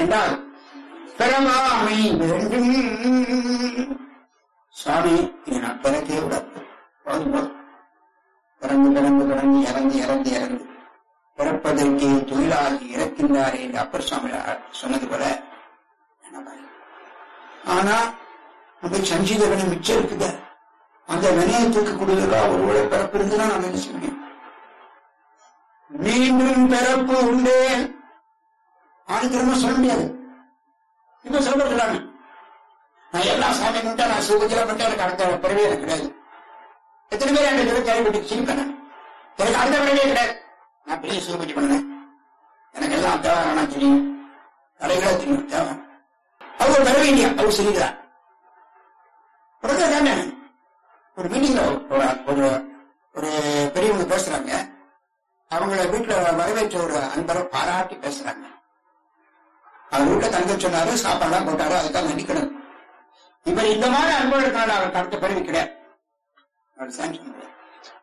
என்றால் பிறவாமை வேண்டும் சுவாமி இதை நான் பிறக்கே விடாது போதும் போதும் பிறந்து பிறந்து பிறந்து இறந்து இறந்து இறந்து பிறப்பதற்கு தொழிலாகி இறக்கின்றாரே என்று அப்பர் சுவாமி சொன்னது போல என்ன ஆனா நம்ம சஞ்சீத வினை மிச்சம் இருக்குத அந்த வினையை தூக்கக்கூடியதற்காக ஒருவேளை பிறப்பு இருந்துதான் நம்ம என்ன செய்ய முடியும் மீண்டும் பிறப்பு உண்டு ஆணு திரும்ப சொல்ல முடியாது இப்ப சொல்றாங்க நான் எல்லா சாமி பண்ணிட்டேன் நான் சுகஜல பண்ணிட்டேன் எனக்கு அடுத்த பிறவே எனக்கு கிடையாது எத்தனை பேர் அந்த தடவை கேள்விப்பட்டு சிரிப்பேன் எனக்கு அடுத்த பிறவே கிடையாது நான் பெரிய சுகபூஜை பண்ணேன் எனக்கு எல்லாம் தேவை வேணாம் தெரியும் தலைகளா தெரியும் தேவை அவர் வர வேண்டிய அவர் சொல்லுகிறார் உடனே தானே ஒரு மீட்டிங்ல ஒரு ஒரு ஒரு பெரியவங்க பேசுறாங்க அவங்கள வீட்டுல வரவேற்ற ஒரு அன்பரை பாராட்டி பேசுறாங்க அவர் வீட்டுல தங்க சொன்னாரு சாப்பாடுலாம் போட்டாரு அதுக்காக நடிக்கணும் இவர் இந்த மாதிரி அன்பு இருக்கிறாரு அவர் அடுத்த பிறவி கிடையாது அவர் சாங்ஷன் கிடையாது